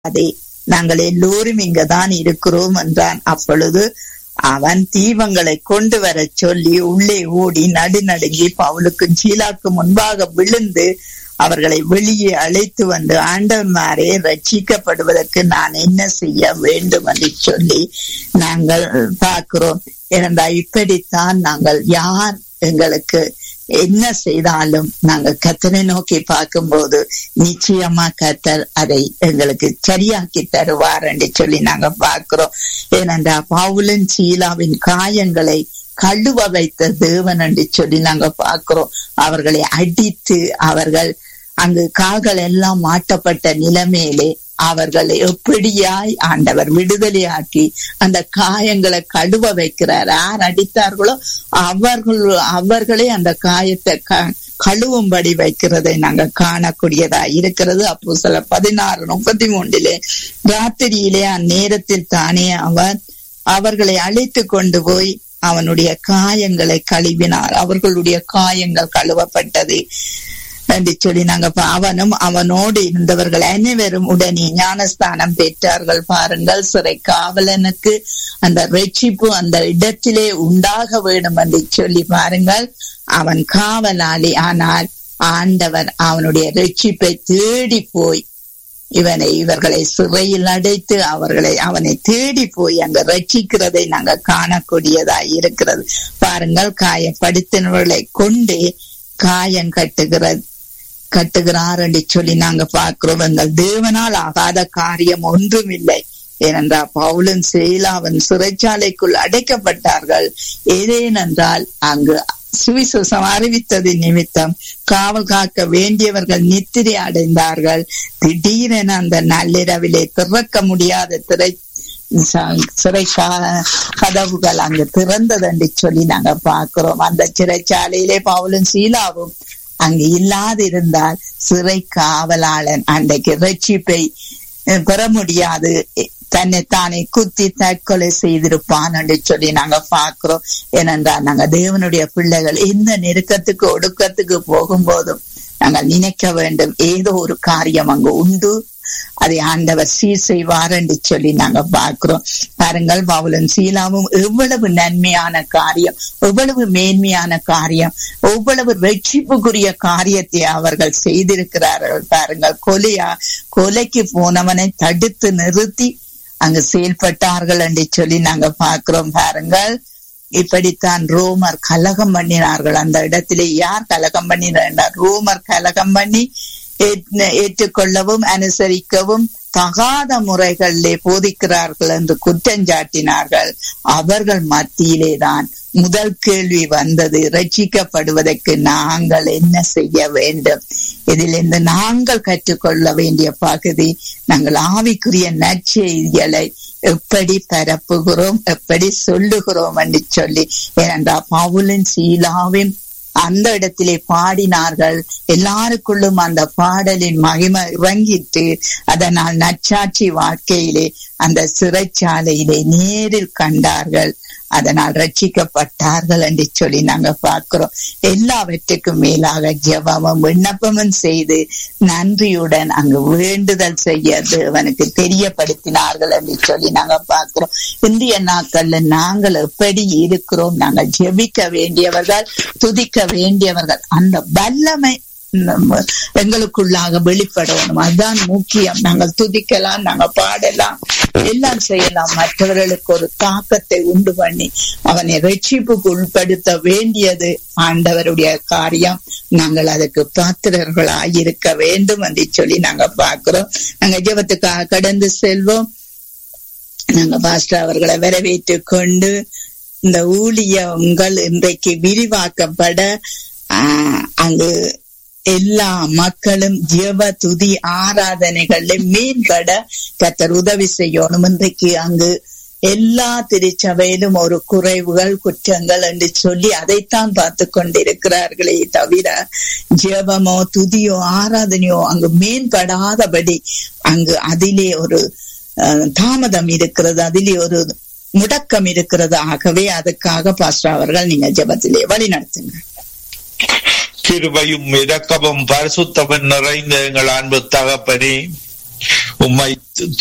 அதே நாங்கள் எல்லோரும் இங்கதான் இருக்கிறோம் என்றான் அப்பொழுது அவன் தீபங்களை கொண்டு வர சொல்லி உள்ளே ஓடி நடுநடுங்கி பவுலுக்கும் சீலாக்கு முன்பாக விழுந்து அவர்களை வெளியே அழைத்து வந்து ஆண்டவன்மாரே ரட்சிக்கப்படுவதற்கு நான் என்ன செய்ய வேண்டும் என்று சொல்லி நாங்கள் பார்க்கிறோம் ஏனென்றா இப்படித்தான் நாங்கள் யார் எங்களுக்கு என்ன செய்தாலும் நாங்கள் கத்தனை நோக்கி பார்க்கும்போது நிச்சயமா கத்தர் அதை எங்களுக்கு சரியாக்கி தருவார் என்று சொல்லி நாங்க பார்க்கிறோம் ஏனென்றா பவுலன் சீலாவின் காயங்களை கழுவ வைத்த தேவன் என்று சொல்லி நாங்க பார்க்கிறோம் அவர்களை அடித்து அவர்கள் அங்கு கால்கள் எல்லாம் மாட்டப்பட்ட நிலைமையிலே அவர்களை எப்படியாய் ஆண்டவர் விடுதலையாக்கி அந்த காயங்களை கழுவ வைக்கிறார் யார் அடித்தார்களோ அவர்கள் அவர்களே அந்த காயத்தை கழுவும்படி வைக்கிறதை நாங்க காணக்கூடியதா இருக்கிறது அப்போ சில பதினாறு முப்பத்தி மூன்றிலே ராத்திரியிலே அந்நேரத்தில் தானே அவர் அவர்களை அழைத்து கொண்டு போய் அவனுடைய காயங்களை கழுவினார் அவர்களுடைய காயங்கள் கழுவப்பட்டது என்று சொல்லி நாங்க அவனும் அவனோடு இருந்தவர்கள் அனைவரும் உடனே ஞானஸ்தானம் பெற்றார்கள் பாருங்கள் சிறை காவலனுக்கு அந்த ரட்சிப்பு அந்த இடத்திலே உண்டாக வேண்டும் என்று சொல்லி பாருங்கள் அவன் காவலாளி ஆனால் ஆண்டவர் அவனுடைய ரட்சிப்பை தேடி போய் இவனை இவர்களை சிறையில் அடைத்து அவர்களை அவனை தேடி போய் அங்க ரட்சிக்கிறதை நாங்க காணக்கூடியதா இருக்கிறது பாருங்கள் காயப்படுத்தினவர்களை கொண்டு காயம் கட்டுகிறது கட்டுகிறார் என்று சொல்லி நாங்க பார்க்கிறோம் எங்கள் தேவனால் ஆகாத காரியம் ஒன்றும் இல்லை ஏனென்றால் பவுலன் செயலாவன் சிறைச்சாலைக்குள் அடைக்கப்பட்டார்கள் ஏதேனென்றால் அங்கு சுவிசேஷம் அறிவித்தது நிமித்தம் காவல் காக்க வேண்டியவர்கள் நித்திரை அடைந்தார்கள் திடீரென அந்த நள்ளிரவிலே திறக்க முடியாத திரை சிறை கதவுகள் அங்கு திறந்தது என்று சொல்லி நாங்க பார்க்கிறோம் அந்த சிறைச்சாலையிலே பவுலும் சீலாவும் அங்கு இல்லாதிருந்தால் சிறை காவலாளன் அன்றைக்கு ரட்சிப்பை பெற முடியாது தன்னை தானே குத்தி தற்கொலை செய்திருப்பான் என்று சொல்லி நாங்க பாக்குறோம் ஏனென்றால் நாங்க தேவனுடைய பிள்ளைகள் எந்த நெருக்கத்துக்கு ஒடுக்கத்துக்கு போகும்போதும் நாங்கள் நினைக்க வேண்டும் ஏதோ ஒரு காரியம் அங்கு உண்டு அதை ஆண்டவர் சீர் செய்வார் என்று சொல்லி நாங்க பார்க்கிறோம் பாருங்கள் பவுலன் சீலாவும் எவ்வளவு நன்மையான காரியம் எவ்வளவு மேன்மையான காரியம் எவ்வளவு ரட்சிப்புக்குரிய காரியத்தை அவர்கள் செய்திருக்கிறார்கள் பாருங்கள் கொலையா கொலைக்கு போனவனை தடுத்து நிறுத்தி அங்கு செயல்பட்டார்கள் என்று சொல்லி நாங்க பார்க்கிறோம் பாருங்கள் இப்படித்தான் ரோமர் கலகம் பண்ணினார்கள் அந்த இடத்திலே யார் கலகம் பண்ணினார் ரோமர் கலகம் பண்ணி ஏற்றுக்கொள்ளவும் அனுசரிக்கவும் தகாத முறைகளிலே போதிக்கிறார்கள் என்று குற்றஞ்சாட்டினார்கள் அவர்கள் மத்தியிலே தான் முதல் கேள்வி வந்தது ரட்சிக்கப்படுவதற்கு நாங்கள் என்ன செய்ய வேண்டும் இதிலிருந்து நாங்கள் கற்றுக்கொள்ள வேண்டிய பகுதி நாங்கள் ஆவிக்குரிய நற்செய்திகளை எப்படி பரப்புகிறோம் எப்படி சொல்லுகிறோம் என்று சொல்லி ஏனென்றால் பவுலின் சீலாவின் அந்த இடத்திலே பாடினார்கள் எல்லாருக்குள்ளும் அந்த பாடலின் மகிமை இறங்கிட்டு அதனால் நச்சாட்சி வாழ்க்கையிலே அந்த சிறைச்சாலையிலே நேரில் கண்டார்கள் அதனால் ரட்சிக்கப்பட்டார்கள் என்று சொல்லி நாங்க பார்க்கிறோம் எல்லாவற்றுக்கும் மேலாக ஜெபமும் விண்ணப்பமும் செய்து நன்றியுடன் அங்கு வேண்டுதல் செய்ய தேவனுக்கு தெரியப்படுத்தினார்கள் என்று சொல்லி நாங்க பார்க்கிறோம் இந்திய நாட்கள்ல நாங்கள் எப்படி இருக்கிறோம் நாங்கள் ஜெபிக்க வேண்டியவர்கள் துதிக்க வேண்டியவர்கள் அந்த வல்லமை எங்களுக்குள்ளாக வெளிப்படணும் அதுதான் முக்கியம் நாங்கள் துதிக்கலாம் நாங்க பாடலாம் எல்லாம் செய்யலாம் மற்றவர்களுக்கு ஒரு தாக்கத்தை உண்டு பண்ணி அவனை ரட்சிப்புக்கு உட்படுத்த வேண்டியது ஆண்டவருடைய காரியம் நாங்கள் அதுக்கு பாத்திரர்களாய் இருக்க வேண்டும் என்று சொல்லி நாங்க பாக்குறோம் நாங்க ஜெபத்துக்காக கடந்து செல்வோம் நாங்க பாஸ்டர் அவர்களை வரவேற்று கொண்டு இந்த ஊழியங்கள் இன்றைக்கு விரிவாக்கப்பட அங்கு எல்லா மக்களும் ஜெப துதி ஆராதனைகள்ல மேம்பட கத்தர் உதவி செய்யணும் இன்றைக்கு அங்கு எல்லா திருச்சபையிலும் ஒரு குறைவுகள் குற்றங்கள் என்று சொல்லி அதைத்தான் பார்த்து கொண்டிருக்கிறார்களே தவிர ஜெபமோ துதியோ ஆராதனையோ அங்கு மேம்படாதபடி அங்கு அதிலே ஒரு தாமதம் இருக்கிறது அதிலே ஒரு முடக்கம் இருக்கிறது ஆகவே அதுக்காக பாஸ்டர் அவர்கள் நீங்க ஜெபத்திலே வழி நடத்துங்க கிருபையும் இரக்கமும் பரிசுத்தமும் நிறைந்த எங்கள் அன்பு தகப்பனே உம்மை